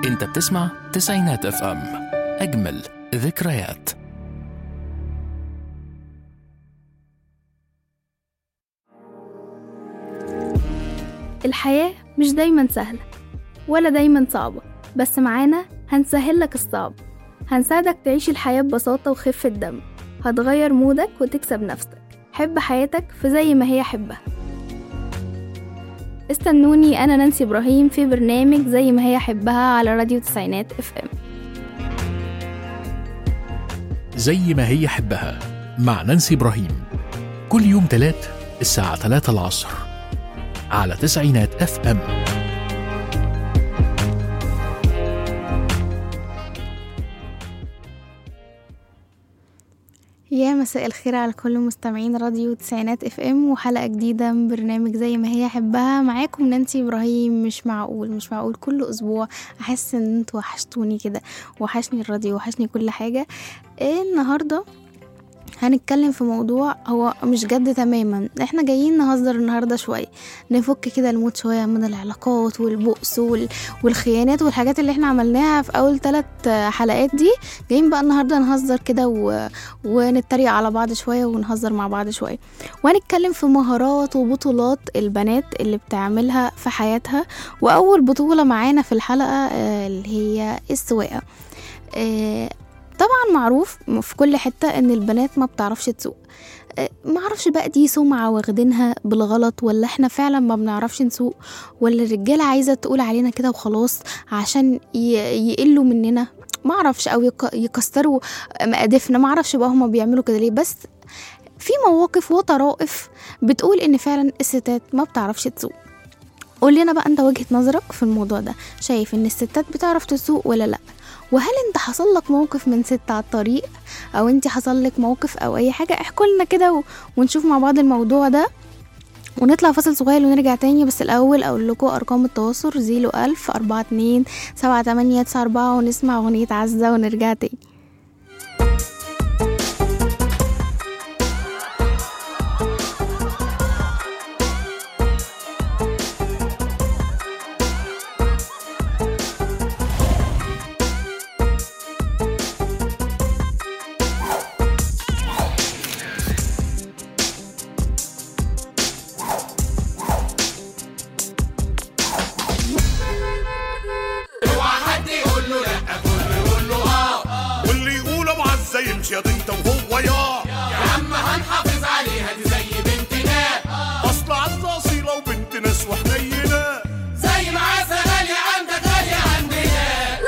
انت بتسمع تسعينات اف ام اجمل ذكريات الحياة مش دايما سهلة ولا دايما صعبة بس معانا هنسهل لك الصعب هنساعدك تعيش الحياة ببساطة وخفة دم هتغير مودك وتكسب نفسك حب حياتك في زي ما هي حبها استنوني أنا نانسي إبراهيم في برنامج زي ما هي حبها على راديو تسعينات اف ام زي ما هي حبها مع نانسي إبراهيم كل يوم تلات الساعة 3 العصر على تسعينات اف ام يا مساء الخير على كل مستمعين راديو تسعينات اف ام وحلقة جديدة من برنامج زي ما هي حبها معاكم نانسي ابراهيم مش معقول مش معقول كل اسبوع احس ان انتوا وحشتوني كده وحشني الراديو وحشني كل حاجة إيه النهاردة هنتكلم في موضوع هو مش جد تماما احنا جايين نهزر النهارده شويه نفك كده المود شويه من العلاقات والبؤس وال... والخيانات والحاجات اللي احنا عملناها في اول ثلاث حلقات دي جايين بقى النهارده نهزر كده و... ونتريق على بعض شويه ونهزر مع بعض شويه وهنتكلم في مهارات وبطولات البنات اللي بتعملها في حياتها واول بطوله معانا في الحلقه آه، اللي هي السواقه آه، طبعا معروف في كل حتة ان البنات ما بتعرفش تسوق أه، معرفش بقى دي سمعة واخدينها بالغلط ولا احنا فعلا ما بنعرفش نسوق ولا الرجالة عايزة تقول علينا كده وخلاص عشان ي- يقلوا مننا معرفش او يك- يكسروا مقادفنا معرفش بقى هما بيعملوا كده ليه بس في مواقف وطرائف بتقول ان فعلا الستات ما بتعرفش تسوق قول لنا بقى انت وجهة نظرك في الموضوع ده شايف ان الستات بتعرف تسوق ولا لا وهل انت حصل لك موقف من ست على الطريق او انت حصل لك موقف او اي حاجه احكوا لنا كده و... ونشوف مع بعض الموضوع ده ونطلع فاصل صغير ونرجع تاني بس الاول اقول لكم ارقام التواصل زيرو الف اربعة اتنين سبعة تمانية تسعة اربعة ونسمع اغنية عزة ونرجع تاني واللي يقول ابو عزه يمشي يا انت وهو يا يا عم هنحافظ عليها دي زي بنتنا اصل عزه اصيله وبنت ناس وحنينه زي ما عسى غالية عندك غالية عندنا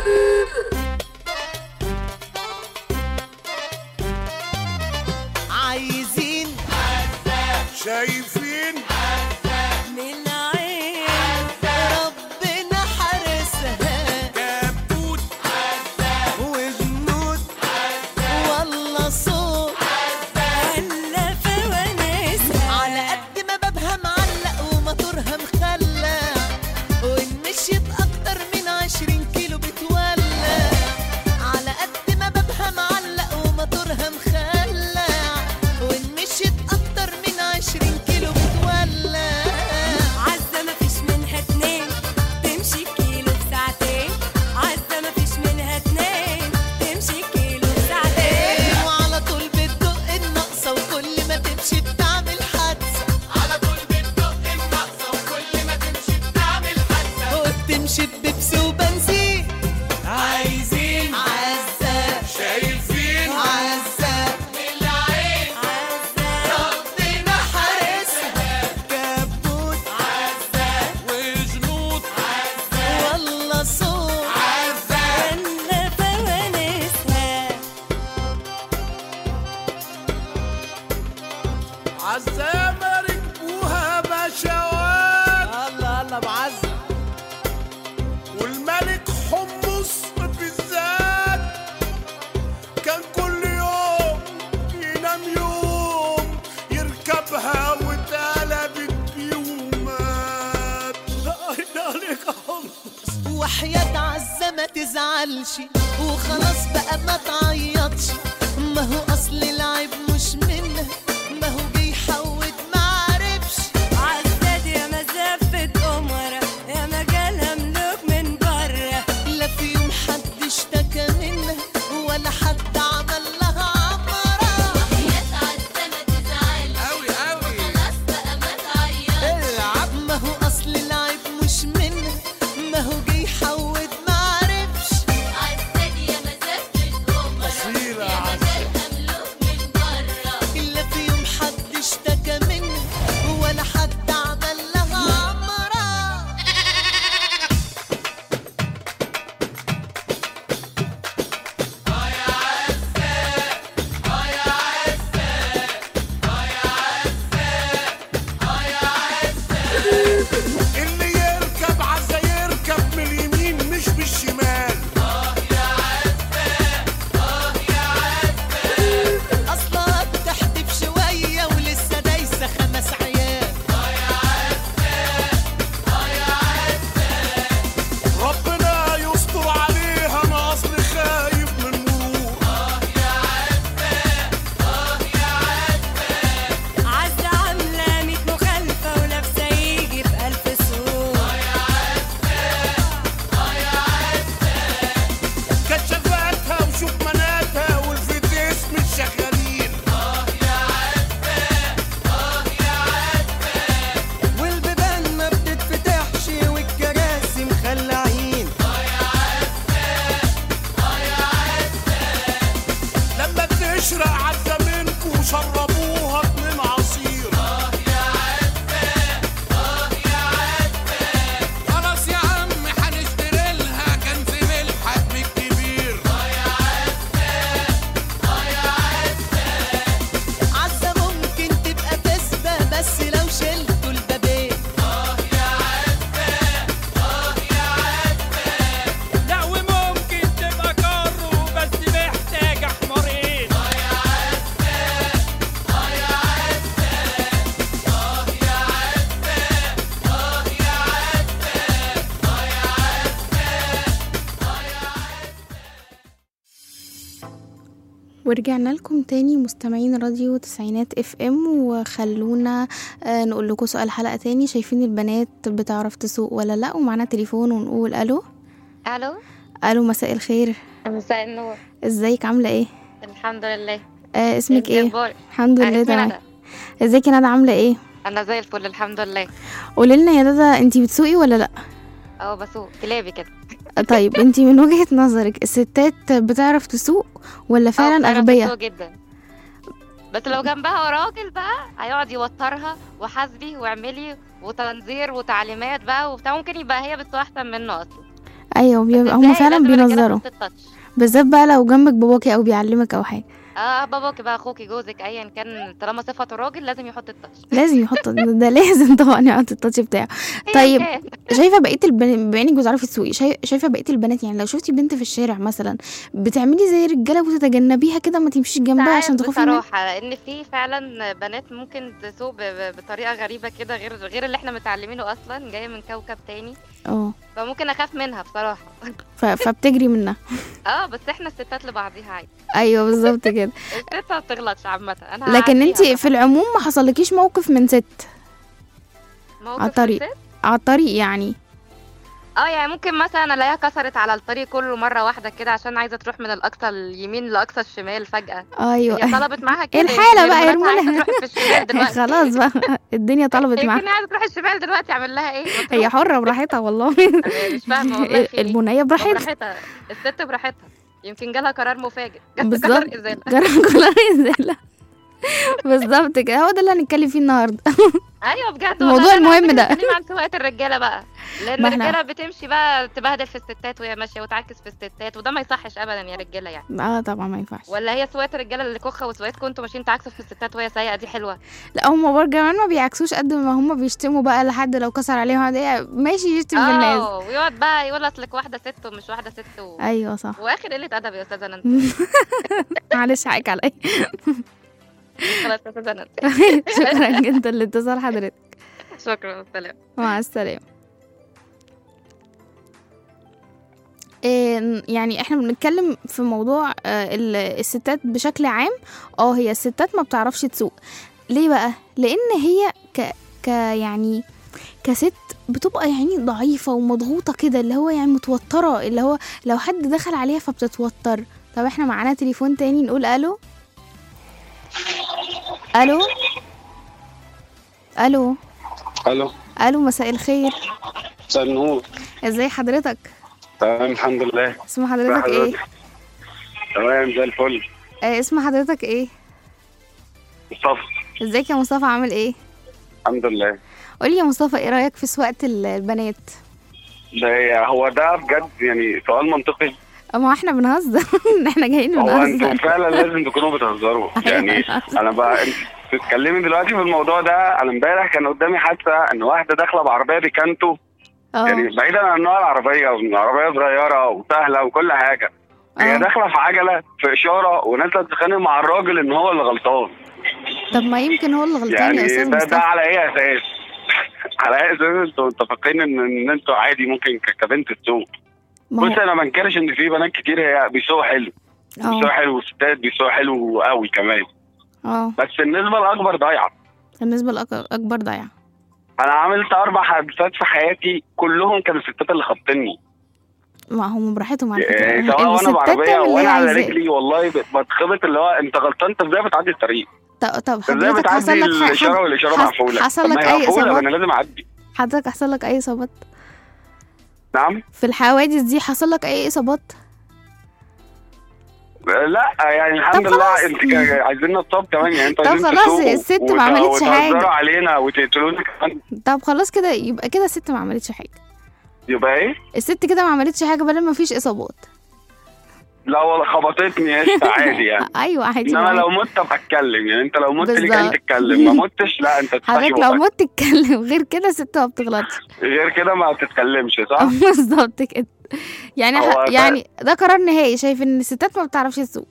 عايزين شايفين من عين ربنا حارسها كبوت وجنود والله صوت هلا فوانيس على قد ما بابها معلق وموتورها مخلع وان مشيت اكتر من عشرين كيلو بتولع على قد ما بابها معلق وموتورها مخلع وان مشيت اكتر من عشرين كيلو بتولع عزة مفيش منها اتنين تمشي كيلو في ساعتين عزة مفيش منها اتنين تمشي كيلو في ساعتين وعلى طول بتدق الناقصة وكل ما تمشي بتعمل حادثة على طول بتدق النقصة وكل ما تمشي بتعمل حادثة وبتمشي ببيبسي وبنزين عايزين عزة شايفين عزة من العين ربنا حارسها كبوت وجنود والله صوت هلا فوانيسها عزه يا ما ركبوها بشوات الله الله ابو عزة والملك حمص بالذات كان كل يوم ينام يوم يركبها واتقلبت بيومات لا عليك يا حمص وحياة عزة ما تزعلش وخلاص بقى ما تعيطش ما هو اصل العيب مش منها ما هو بيحود ما عرفش عزة دي يا مزفة قمرة يا مجالها ملوك من بره لا في ورجعنا لكم تاني مستمعين راديو تسعينات اف ام وخلونا آه، نقول لكم سؤال حلقة تاني شايفين البنات بتعرف تسوق ولا لا ومعانا تليفون ونقول الو الو الو مساء الخير مساء النور ازيك عاملة ايه الحمد لله آه اسمك انت ايه أخبارك؟ الحمد لله اسمي تمام ندى. ازيك يا ندى عاملة ايه انا زي الفل الحمد لله قولي لنا يا ندى انتي بتسوقي ولا لا اه بسوق كلابي كده طيب انتي من وجهة نظرك الستات بتعرف تسوق ولا اه فعلا بتعرف اغبياء تسوق جدا بس لو جنبها راجل بقى هيقعد يوترها وحاسبي واعملي وتنظير وتعليمات بقى وبتاع ممكن يبقى هي بتسوق احسن منه اصلا ايوه بس بيبقى هما ازاي؟ فعلا لازم الرجالة بينظروا تحط التاتش. بالذات بقى لو جنبك باباكي او بيعلمك او حاجة اه باباكي بقى اخوكي جوزك ايا كان طالما صفته راجل لازم يحط التاتش لازم يحط ده ده لازم طبعا يحط التاتش بتاعه أياً طيب كان. شايفه بقيه البنات بما انك بتعرفي تسوقي شايف- شايفه بقيه البنات يعني لو شفتي بنت في الشارع مثلا بتعملي زي الرجاله وتتجنبيها كده ما تمشيش جنبها ساعات عشان تخافي منها بصراحة لأن في فعلا بنات ممكن تسوق ب- ب- بطريقة غريبة كده غير غير اللي احنا متعلمينه أصلا جاية من كوكب تاني اه فممكن أخاف منها بصراحة ف- فبتجري منها اه بس احنا الستات لبعضيها عادي ايوه بالظبط كده الست ما بتغلطش عامة أنا لكن هعديها انت طبعاً. في العموم ما حصلكيش موقف من ست موقف على الطريق. الست؟ على الطريق يعني اه يعني ممكن مثلا الاقيها كسرت على الطريق كله مرة واحدة كده عشان عايزة تروح من الأقصى اليمين لأقصى الشمال فجأة هي ايوه طلبت معاها كده الحالة هي بقى مراتها يرمونها. عايزة تروح في الشمال دلوقتي خلاص بقى الدنيا طلبت يمكن معاها عايزة تروح الشمال دلوقتي أعمل لها ايه؟ ما هي تروح. حرة براحتها والله أنا مش فاهمة والله في ايه البنية براحتها براحتها الست براحتها يمكن جالها قرار مفاجئ جالها بالظبط قرار إزالة جرى كلها ازالة بالظبط كده هو ده اللي هنتكلم فيه النهارده ايوه بجد الموضوع والله أنا المهم ده. عايزة نتكلم عن سواقة الرجالة بقى لأن ما احنا- الرجالة بتمشي بقى تبهدل في الستات وهي ماشية وتعكس في الستات وده ما يصحش أبدا يا رجالة يعني اه طبعا ما ينفعش ولا هي سواقة الرجالة اللي كوخة وسواقتكم انتوا ماشيين تعكسوا في الستات وهي سايقة دي حلوة لا هم برضه كمان ما بيعكسوش قد ما هم بيشتموا بقى لحد لو كسر عليهم عادية ماشي يشتم في الناس اه ويقعد بقى يقول اصلك واحدة ست ومش واحدة ست و... ايوه صح واخر قلة أدب يا أستاذة انت معلش حقك عليا خلاص يا أستاذة انت شكرا جدا لاتصال حضرتك شكرا سلام مع السلامة إيه، يعني احنا بنتكلم في موضوع آه، ال- الستات بشكل عام اه هي الستات ما بتعرفش تسوق ليه بقى لان هي ك, ك يعني كست بتبقى يعني ضعيفة ومضغوطة كده اللي هو يعني متوترة اللي هو لو حد دخل عليها فبتتوتر طب احنا معانا تليفون تاني نقول الو الو الو الو الو مساء الخير مساء النور ازاي حضرتك تمام الحمد لله اسم حضرتك ايه حضرتك؟ تمام زي الفل آه اسم حضرتك ايه مصطفى ازيك يا مصطفى عامل ايه الحمد لله قولي يا مصطفى ايه رايك في سواقه ال- البنات ده هو ده بجد يعني سؤال منطقي ما احنا بنهزر احنا جايين هو انتوا بنهزر فعلا لازم تكونوا بتهزروا يعني انا بقى انت بتتكلمي دلوقتي في الموضوع ده انا امبارح كان قدامي حادثه ان واحده داخله بعربيه بيكانتو اه يعني بعيدا عن نوع العربيه عربيه صغيره وسهله وكل حاجه هي اه داخله في عجله في اشاره ونازله تتخانق مع الراجل ان هو اللي غلطان طب ما يمكن هو اللي غلطان يا يعني استاذ ده ده مصطفى على ايه اساس؟ على ايه اساس انتوا متفقين ان ان انتوا عادي ممكن ك- كبنت تسوق ما بص هو انا ما انكرش ان في بنات كتير هي بيسوقوا حلو بيسوقوا اه حلو وستات بيسوقوا حلو قوي كمان اه بس النسبه الاكبر ضايعه بالنسبه لاكبر ضيعه انا عملت اربع حادثات في حياتي كلهم كانوا الستات اللي خبطني ما هم براحتهم على إيه، فكره سواء وانا الستات بعربيه تعمل اللي هي وانا على عايزاه. رجلي والله ب- بتخبط اللي هو انت غلطان انت ازاي بتعدي الطريق؟ طب طب ازاي حضرتك حصل بتعدي لك ح- الاشاره حد- والاشاره حص- مقفوله؟ حصل طب ما لك هي اي مقفولة، ما اصابات انا لازم اعدي حضرتك حصل لك اي اصابات نعم في الحوادث دي حصل لك اي اصابات لا يعني الحمد طب خلاص. لله انت كا- عايزين نصاب كمان يعني انتوا طب عايزين خلاص، تسوقوا الست ما وت- عملتش حاجة. وتهزروا علينا وتقتلونا كمان طب خلاص كده يبقى كده الست ما عملتش حاجه يبقى ايه؟ الست كده ما عملتش حاجه بدل ما فيش اصابات لا والله خبطتني قشطة عادي يعني ايوه عادي انما معاك. لو مت بتكلم يعني انت لو مت ليك ان بالظبط. تتكلم ما متش لا انت تفتحي حضرتك لو بقك. مت تتكلم غير كده الست ما بتغلطش غير كده ما بتتكلمش صح؟ بالظبط كده يعني هو ح- ده- يعني ده قرار نهائي شايف ان الستات ما بتعرفش تسوق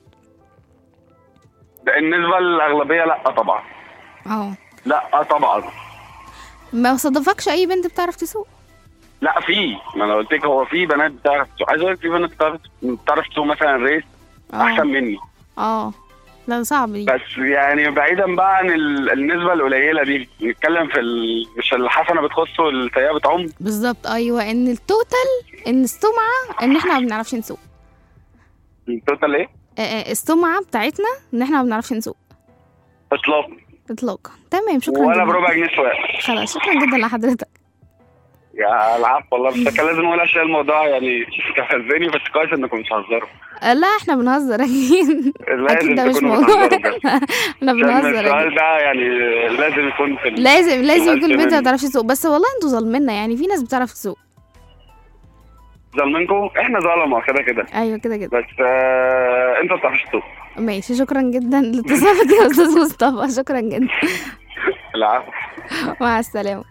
بالنسبة للأغلبية لا طبعا اه لا طبعا ما صادفكش اي بنت بتعرف تسوق لا في ما انا قلت لك هو في بنات بتعرف تسوق عايز اقول لك في بنات بتعرف بتعرف تسوق مثلا ريس اه احسن مني اه لا صعب دي بس يعني بعيدا بقى عن ال- النسبه القليله دي نتكلم في ال... مش الحسنه بتخص والسيئه بتعم بالظبط ايوه ان التوتال ان السمعه ان احنا ما بنعرفش نسوق التوتال ايه؟ آه، آه، السمعه بتاعتنا ان احنا ما بنعرفش نسوق اطلاق اطلاقا تمام شكرا ولا جدا بربع جنيه سواق خلاص شكرا جدا لحضرتك يا العفو والله بس كان لازم اقول عشان الموضوع يعني استفزني بس كويس انكم مش هزروا آه، لا احنا بنهزر اكيد اكيد لازم ده مش تكونوا موضوع بتهزروا بجد. احنا عشان بنهزر أكيد. السؤال ده يعني لازم يكون في ال- لازم لازم الألف يكون البنت ما منه. بتعرفش تسوق بس والله انتوا ظالمينا يعني في ناس بتعرف تسوق ظالمينكم احنا ظلمه كده كده ايوه كده كده بس آه انت ما بتعرفش تسوق ماشي شكرا جدا لاتصالك يا استاذ مصطفى شكرا جدا العفو مع السلامه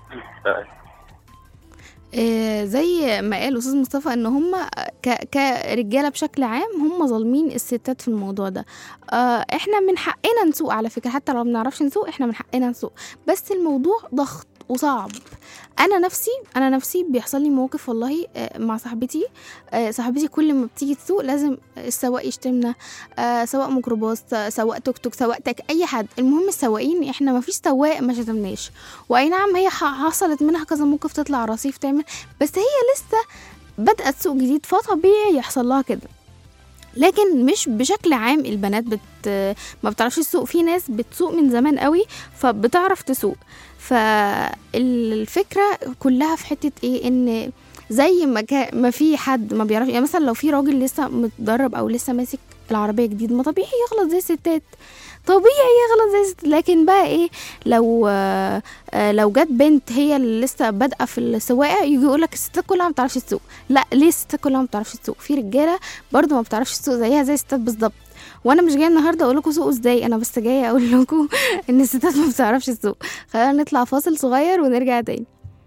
آه، زي ما قال استاذ مصطفى ان هم ك- كرجاله بشكل عام هم ظالمين الستات في الموضوع ده آه، احنا من حقنا نسوق على فكره حتى لو ما بنعرفش نسوق احنا من حقنا نسوق بس الموضوع ضغط وصعب انا نفسي انا نفسي بيحصل لي مواقف والله آه، مع صاحبتي آه، صاحبتي كل ما بتيجي تسوق لازم السواق يشتمنا آه، سواق ميكروباص آه، سواق توك توك سواق تاك اي حد المهم السواقين احنا ما فيش سواق ما شتمناش واي نعم هي ح- حصلت منها كذا موقف تطلع رصيف تعمل بس هي لسه بدأت تسوق جديد فطبيعي يحصل لها كده لكن مش بشكل عام البنات بت ما بتعرفش تسوق في ناس بتسوق من زمان قوي فبتعرف تسوق فالفكرة كلها في حتة ايه ان زي ما كا ما في حد ما بيعرف يعني مثلا لو في راجل لسه متدرب او لسه ماسك العربية جديد ما طبيعي يغلط زي الستات طبيعي يغلط زي الستات لكن بقى ايه لو آه، آه، لو جت بنت هي اللي لسه بادئه في السواقه يجي يقول لك الستات كلها ما بتعرفش تسوق لا ليه الستات كلها ما بتعرفش تسوق في رجاله برضو ما بتعرفش تسوق زيها زي الستات بالظبط وانا مش جايه النهارده اقول لكم سوقوا ازاي انا بس جايه اقول لكم ان الستات ما بتعرفش تسوق خلينا نطلع فاصل صغير ونرجع تاني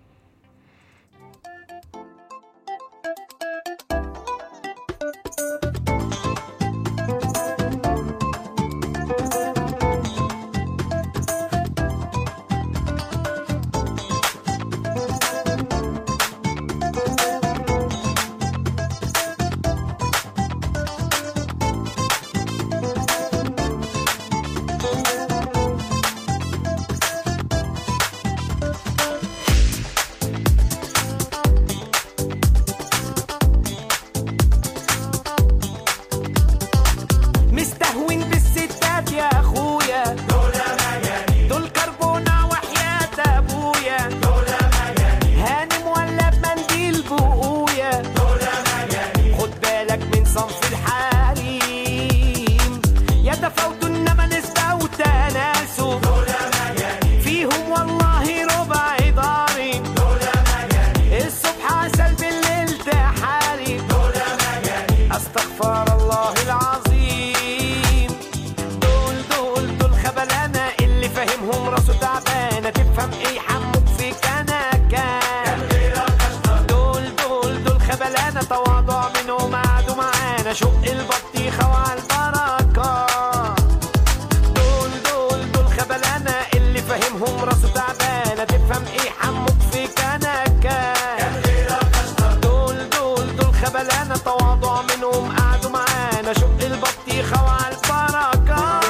مستهون بالستات يا اخويا دول مجانين دول كربونة وحياة ابويا دول مجانين هانم ولا بمنديل بقويا دول مجانين خد بالك من صنف الحريم يتفاوتوا انما نسبة وتناسب دول مجانين فيهم والله ربع ضارب دول مجانين الصبح عسل بالليل تحارب دول مجانين استغفر الله العظيم دول دول دول خبلانة اللي فاهمهم راسه تعبانة تفهم ايه حموك في كنكة دول دول دول خبلانة تواضع منهم قعدوا معانا شق البطيخة وعلى البركة دول دول دول خبلانة اللي فاهمهم راسه تعبانة تفهم ايه حموك في كنكة دول دول دول خبلانة تواضع منهم قعدوا معانا شق البطيخة وعلى البركة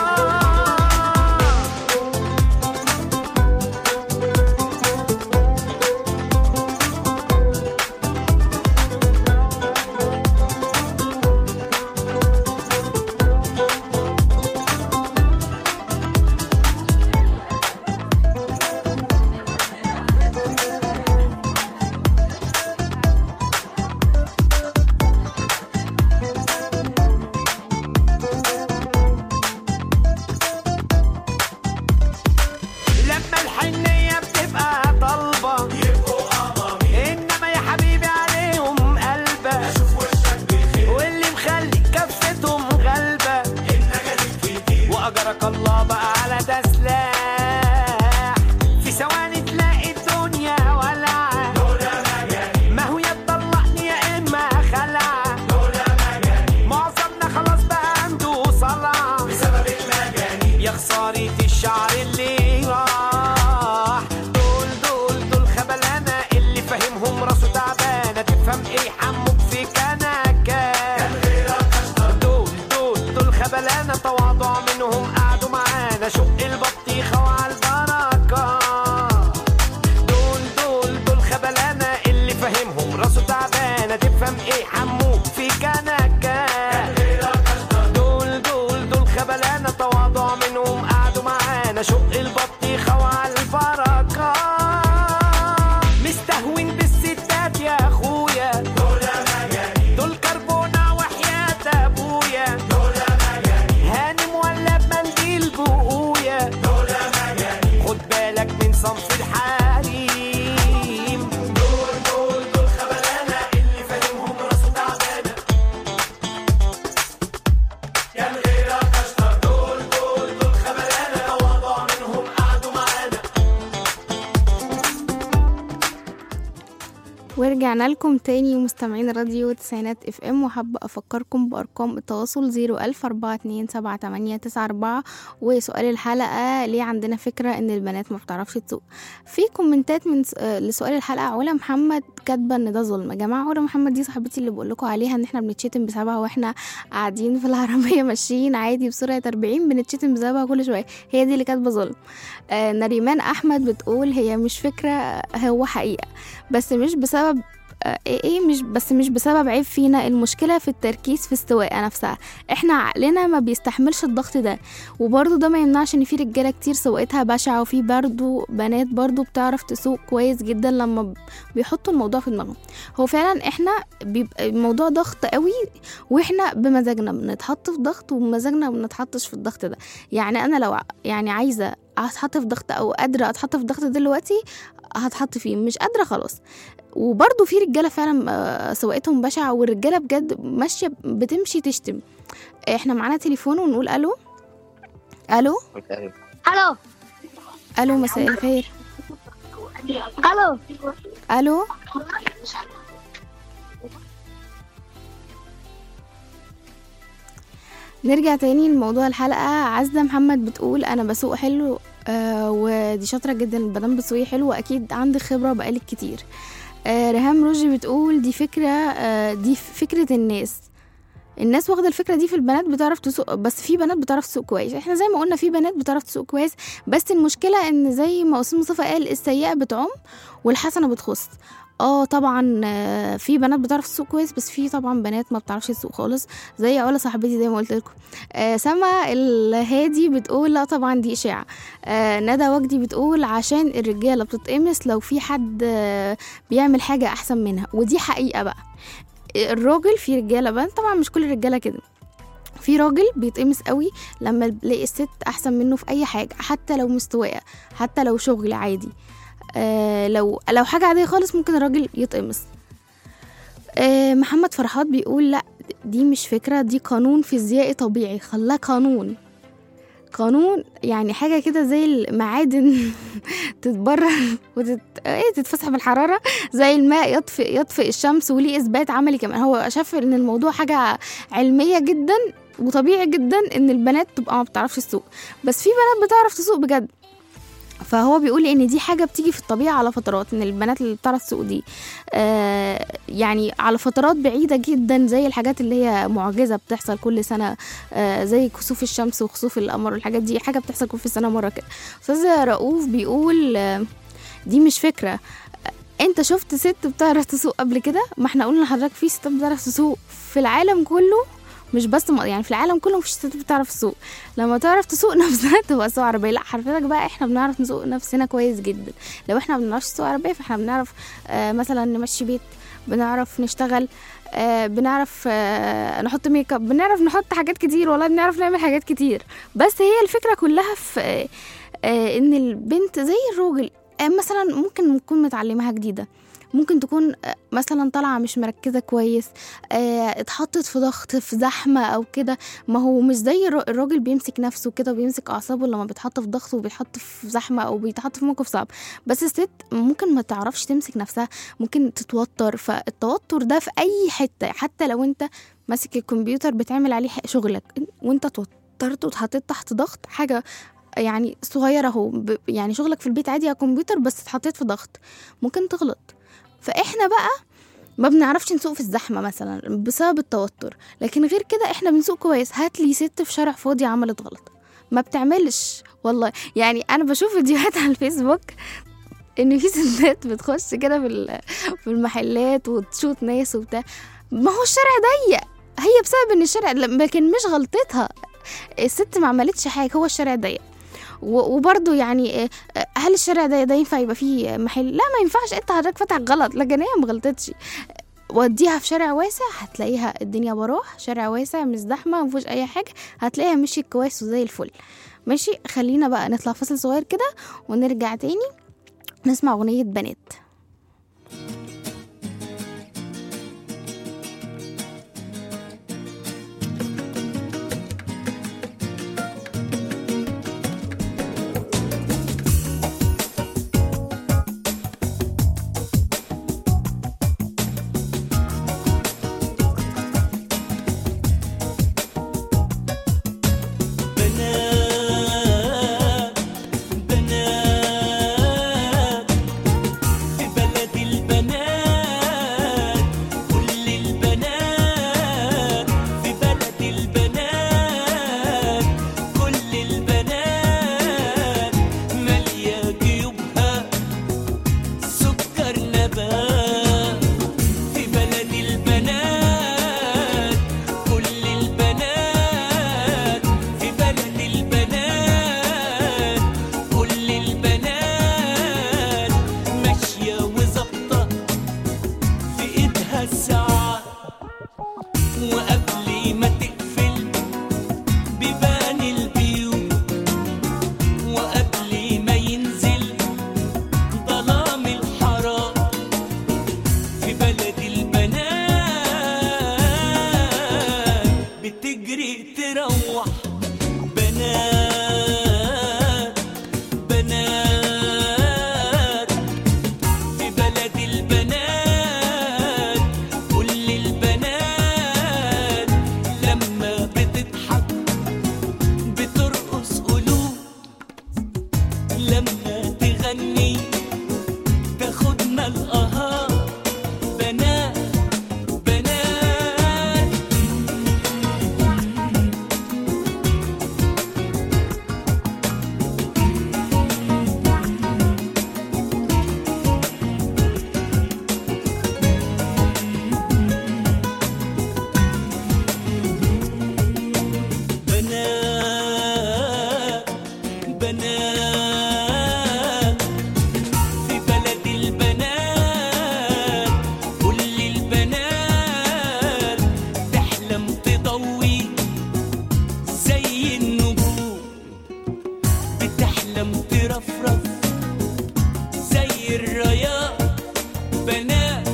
ورجعنا لكم تاني مستمعين راديو تسعينات اف ام وحابة افكركم بارقام التواصل زيرو الف اربعة اتنين سبعة تمانية تسعة اربعة وسؤال الحلقة ليه عندنا فكرة ان البنات ما بتعرفش تسوق في كومنتات من س- آه، لسؤال الحلقة علا محمد كاتبة ان ده ظلم يا جماعة علا محمد دي صاحبتي اللي بقول لكم عليها ان احنا بنتشتم بسببها واحنا قاعدين في العربية ماشيين عادي بسرعة 40 بنتشتم بسببها كل شوية هي دي اللي كاتبة ظلم آه نريمان احمد بتقول هي مش فكرة هو حقيقة بس مش بسبب آه، ايه مش بس مش بسبب عيب فينا المشكله في التركيز في السواقه نفسها احنا عقلنا ما بيستحملش الضغط ده وبرضه ده ما يمنعش ان في رجاله كتير سواقتها بشعه وفي برضه بنات برضه بتعرف تسوق كويس جدا لما ب- بيحطوا الموضوع في دماغهم هو فعلا احنا بيبقى الموضوع ضغط قوي واحنا بمزاجنا بنتحط في ضغط وبمزاجنا ما بنتحطش في الضغط ده يعني انا لو ع- يعني عايزه اتحط في ضغط او قادره اتحط في ضغط دلوقتي هتحط فيه مش قادره خلاص وبرضه في رجاله فعلا آه، سواقتهم بشعه والرجاله بجد ماشيه بتمشي تشتم احنا معانا تليفون ونقول الو الو الو الو مساء الخير الو الو نرجع تاني لموضوع الحلقة عزة محمد بتقول أنا بسوق حلو آه ودي شاطرة جدا مادام بتسوقي حلو أكيد عندك خبرة بقالك كتير آه ريهام روجي بتقول دي فكرة آه دي فكرة الناس الناس واخدة الفكرة دي في البنات بتعرف تسوق بس في بنات بتعرف تسوق كويس احنا زي ما قلنا في بنات بتعرف تسوق كويس بس المشكلة ان زي ما أستاذ مصطفى قال السيئة بتعم والحسنة بتخص اه طبعا آه، في بنات بتعرف تسوق كويس بس في طبعا بنات ما بتعرفش تسوق خالص زي علا صاحبتي زي ما قلت لكم آه سما الهادي بتقول لا طبعا دي اشاعه آه ندى وجدي بتقول عشان الرجاله بتتقمص لو في حد آه بيعمل حاجه احسن منها ودي حقيقه بقى الراجل في رجاله بقى طبعا مش كل الرجاله كده في راجل بيتقمص قوي لما بيلاقي الست احسن منه في اي حاجه حتى لو مستواءه حتى لو شغل عادي آه لو لو حاجه عاديه خالص ممكن الراجل يتقمص آه محمد فرحات بيقول لا دي مش فكره دي قانون فيزيائي طبيعي خلاه قانون قانون يعني حاجه كده زي المعادن تتبرر وتت... ايه تتفسح بالحراره زي الماء يطفئ يطفئ الشمس وليه اثبات عملي كمان هو شاف ان الموضوع حاجه علميه جدا وطبيعي جدا ان البنات تبقى ما بتعرفش تسوق بس في بنات بتعرف تسوق بجد فهو بيقول ان دي حاجه بتيجي في الطبيعه على فترات ان البنات اللي بتعرف تسوق دي آه يعني على فترات بعيده جدا زي الحاجات اللي هي معجزه بتحصل كل سنه آه زي كسوف الشمس وخسوف القمر والحاجات دي حاجه بتحصل كل سنه مره كده استاذ رؤوف بيقول آه دي مش فكره انت شفت ست بتعرف تسوق قبل كده ما احنا قلنا لحضرتك في ستات بتعرف تسوق في العالم كله مش بس م- يعني في العالم كله مفيش ستات بتعرف تسوق لما تعرف تسوق نفسها تبقى سوق عربيه لا حضرتك بقى احنا بنعرف نسوق نفسنا كويس جدا لو احنا ما بنعرفش نسوق عربيه فاحنا بنعرف آه مثلا نمشي بيت بنعرف نشتغل آه بنعرف آه نحط ميك اب بنعرف نحط حاجات كتير والله بنعرف نعمل حاجات كتير بس هي الفكره كلها في آه آه ان البنت زي الراجل آه مثلا ممكن نكون متعلمها جديده ممكن تكون آه، مثلا طالعه مش مركزه كويس آه، اتحطت في ضغط في زحمه او كده ما هو مش زي الر- الراجل بيمسك نفسه كده وبيمسك اعصابه لما بيتحط في ضغط وبيتحط في زحمه او بيتحط في موقف صعب بس الست ممكن ما تعرفش تمسك نفسها ممكن تتوتر فالتوتر ده في اي حته حتى لو انت ماسك الكمبيوتر بتعمل عليه ح- شغلك وانت توترت واتحطيت تحت ضغط حاجه يعني صغيره اهو ب- يعني شغلك في البيت عادي على الكمبيوتر بس اتحطيت في ضغط ممكن تغلط فاحنا بقى ما بنعرفش نسوق في الزحمة مثلا بسبب التوتر لكن غير كده احنا بنسوق كويس هات لي ست في شارع فاضي عملت غلط ما بتعملش والله يعني انا بشوف فيديوهات على الفيسبوك ان في ستات بتخش كده في ال- في المحلات وتشوط ناس وبتاع ما هو الشارع ضيق هي بسبب ان الشارع لكن مش غلطتها الست ما عملتش حاجه هو الشارع ضيق و- وبرضه يعني آه، آه، هل الشارع ده ده ينفع يبقى فيه محل لا ما ينفعش انت حضرتك فاتح غلط لكن هي ما غلطتش وديها في شارع واسع هتلاقيها الدنيا براح شارع واسع مش زحمه ما فيهوش اي حاجه هتلاقيها مشيت كويس وزي الفل ماشي خلينا بقى نطلع فاصل صغير كده ونرجع تاني نسمع اغنيه بنات الساعات وقبل ما تقفل بيبان البيوت وقبل ما ينزل ظلام الحرام في بلد البنات بتجري تروح بنات بنات في بلد البنات كل البنات لما بتضحك بترقص قلوب لما تغني تاخدنا القهار بنات بنات بنات بنات في بلد البنات كل البنات تحلم تضوي زي النجوم بتحلم ترفرف زي الرياض بنات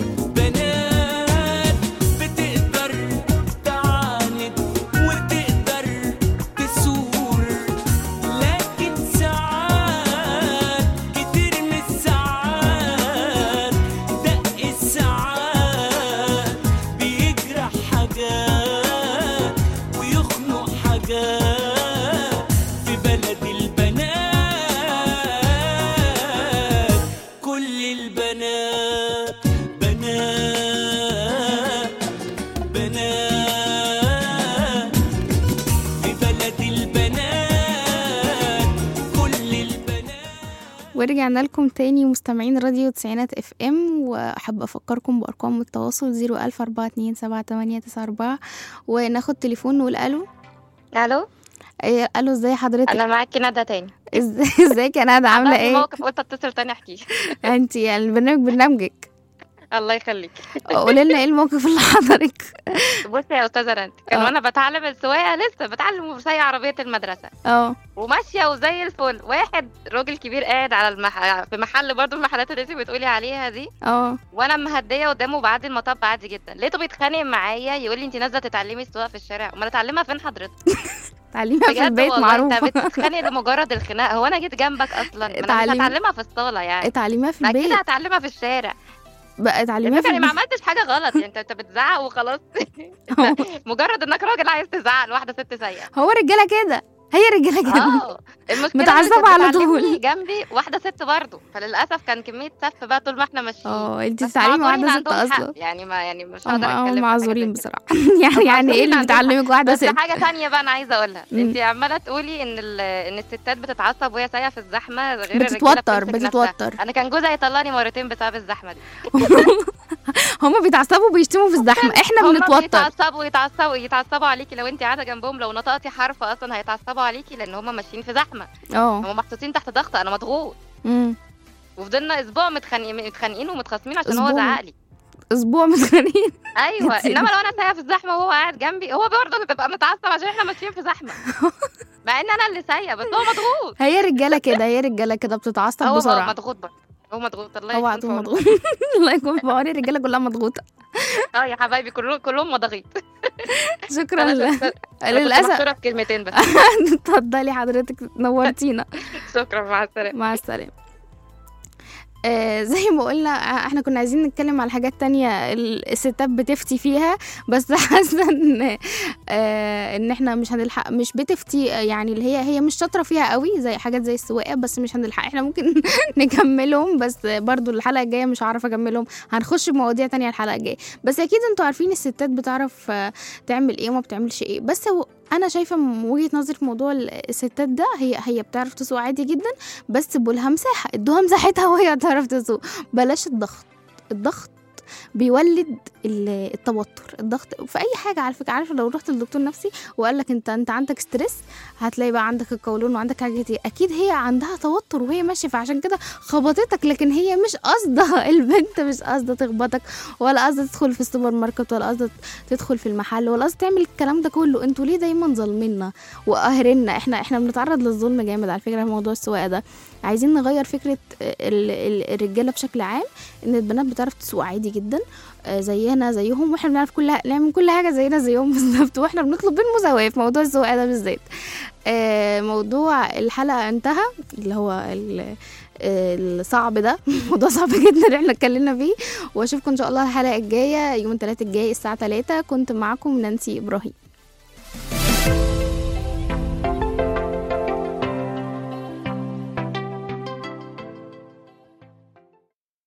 بنات بتقدر تعاند وتقدر تسور لكن ساعات كتير من الساعات دق الساعات بيجرح حاجات ويخنق حاجات في بلد البنات كل البنات بنات بنات في بلد البنات كل البنات ورجعنا لكم تاني مستمعين راديو تسعينات اف ام واحب افكركم بارقام التواصل زيرو الف اربعة اتنين سبعة تمانية تسعة اربعة وناخد تليفون نقول الو الو إيه، الو ازي حضرتك انا معاكي ندى تاني إز- ازيك يا ندى عامله عملت ايه موقف قلت اتصل تاني احكيه انتي البرنامج برنامجك الله يخليكي قولي لنا ايه الموقف اللي حضرتك بصي يا استاذه رنت كان آه. وانا بتعلم السواقه لسه بتعلم سايق عربيه المدرسه اه وماشيه وزي الفل واحد راجل كبير قاعد على المح... في محل برضو المحلات اللي انت بتقولي عليها دي اه وانا مهديه قدامه بعدي المطب عادي جدا لقيته بيتخانق معايا يقول لي انت نازله تتعلمي السواقه في الشارع امال اتعلمها فين حضرتك تعليمها في بجد البيت والله انت معروفه بتتخانق لمجرد الخناق هو انا جيت جنبك اصلا ما انا مش اتعلمي- هتعلمها في الصاله يعني تعليمها في اكيد البيت هتعلمها في الشارع بقى تعليمها في يعني ما البيت عملتش حاجه غلط يعني انت انت بتزعق وخلاص انت مجرد انك راجل عايز تزعق لواحده ست سايقه هو الرجاله كده هي الرجاله كده اه المشكله متعصبة إن اللي على بتعلمني طول. جنبي واحده ست برضه فللاسف كان كميه سف بقى طول ما احنا ماشيين اه انت بس بتتعلمي معذورين واحده ست عندهم حق، اصلا يعني ما يعني مش هم هقدر هم اتكلم في حاجة معذورين زي كده. بصراحه يعني يعني ايه اللي عندهم بتعلمك واحده بس ست حاجه تانية بقى انا عايزه اقولها مم. انت عماله تقولي ان ال- ان الستات بتتعصب وهي سايقه في الزحمه غير الرجاله بتتوتر، بتمسك نفسها. بتتوتر. انا كان جوزي يطلعني مرتين بسبب الزحمه دي هم بيتعصبوا وبيشتموا في الزحمه احنا هما بنتوتر بيتعصبوا يتعصبوا يتعصبوا عليكي لو انت قاعده جنبهم لو نطقتي حرف اصلا هيتعصبوا عليكي لان هم ماشيين في زحمه اه هم محطوطين تحت ضغط انا مضغوط أمم. وفضلنا اسبوع متخانقين متخانقين ومتخاصمين عشان هو أسبوع؟ زعق لي اسبوع متخانقين ايوه كتير. انما لو انا سايقه في الزحمه وهو قاعد جنبي هو برضه بيبقى متعصب عشان احنا ماشيين في زحمه مع ان انا اللي سايقه بس هو مضغوط هي رجاله كده هي رجاله كده بتتعصب هو بسرعه مضغوط بقى هو مضغوط الله هو يكون عدو في عونه. مضغوط الله يكون في عوني الرجاله كلها مضغوطه اه يا حبايبي كلهم كلهم مضاغيط شكرا أنا ل- كنت- أنا كنت للاسف محصورة في كلمتين بس اتفضلي حضرتك نورتينا شكرا مع السلامه مع السلامة آه زي ما قلنا آه، احنا كنا عايزين نتكلم على حاجات تانية ال- الستات بتفتي فيها بس حاسة ان آه ان احنا مش هنلحق مش بتفتي آه، يعني اللي هي هي مش شاطرة فيها قوي زي حاجات زي السواقة بس مش هنلحق احنا ممكن نكملهم بس برضو الحلقة الجاية مش هعرف اكملهم هنخش بمواضيع تانية الحلقة الجاية بس اكيد انتوا عارفين الستات بتعرف آه، تعمل ايه وما بتعملش ايه بس هو انا شايفه من وجهه نظري في موضوع الستات ده هي هي بتعرف تسوق عادي جدا بس بقولها مساحه ادوها مساحتها وهي تعرف تسوق بلاش الضغط الضغط بيولد ال- التوتر الضغط في اي حاجه على فكره عارف لو رحت لدكتور نفسي وقال لك انت انت عندك ستريس هتلاقي بقى عندك القولون وعندك حاجات كتير اكيد هي عندها توتر وهي ماشيه فعشان كده خبطتك لكن هي مش قصدها البنت مش قصده تخبطك ولا قصده تدخل في السوبر ماركت ولا قصده تدخل في المحل ولا قصده تعمل الكلام ده كله انتوا ليه دايما ظالميننا وقاهريننا احنا احنا بنتعرض للظلم جامد على فكره في موضوع السواقه ده عايزين نغير فكره ال- ال- الرجاله بشكل عام ان البنات بتعرف تسوق عادي جدا آه، زينا زيهم واحنا بنعرف كل نعمل كل حاجه زينا زيهم بالظبط واحنا بنطلب بالمساواه في موضوع السواقه ده بالذات آه، موضوع الحلقه انتهى اللي هو ال- الصعب ده موضوع صعب جدا احنا اتكلمنا فيه واشوفكم ان شاء الله الحلقه الجايه يوم الثلاث الجاي الساعه 3 كنت معكم نانسي ابراهيم